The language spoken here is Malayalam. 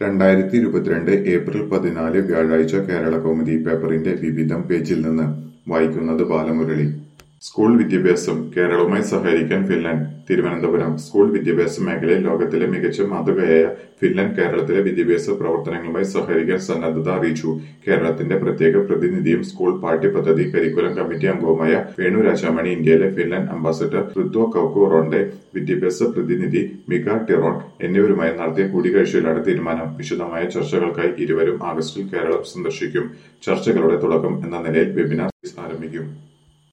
രണ്ടായിരത്തി ഇരുപത്തിരണ്ട് ഏപ്രിൽ പതിനാല് വ്യാഴാഴ്ച കേരള കൗമുദി പേപ്പറിന്റെ വിവിധം പേജിൽ നിന്ന് വായിക്കുന്നത് ബാലമുരളി സ്കൂൾ വിദ്യാഭ്യാസം കേരളവുമായി സഹകരിക്കാൻ ഫിൻലാൻഡ് തിരുവനന്തപുരം സ്കൂൾ വിദ്യാഭ്യാസ മേഖലയിൽ ലോകത്തിലെ മികച്ച മാതൃകയായ ഫിൻലാൻഡ് കേരളത്തിലെ വിദ്യാഭ്യാസ പ്രവർത്തനങ്ങളുമായി സഹകരിക്കാൻ സന്നദ്ധത അറിയിച്ചു കേരളത്തിന്റെ പ്രത്യേക പ്രതിനിധിയും സ്കൂൾ പാഠ്യപദ്ധതി കരിക്കുലം കമ്മിറ്റി അംഗവുമായ വേണു രാജാമണി ഇന്ത്യയിലെ Finland ambassador Ritva Koukku Ronde വിദ്യാഭ്യാസ പ്രതിനിധി മിക ടിറോൺ എന്നിവരുമായി നടത്തിയ കൂടിക്കാഴ്ചയിലാണ് തീരുമാനം വിശദമായ ചർച്ചകൾക്കായി ഇരുവരും ആഗസ്റ്റിൽ കേരളം സന്ദർശിക്കും ചർച്ചകളുടെ തുടക്കം എന്ന നിലയിൽ വെബിനാർ ആരംഭിക്കും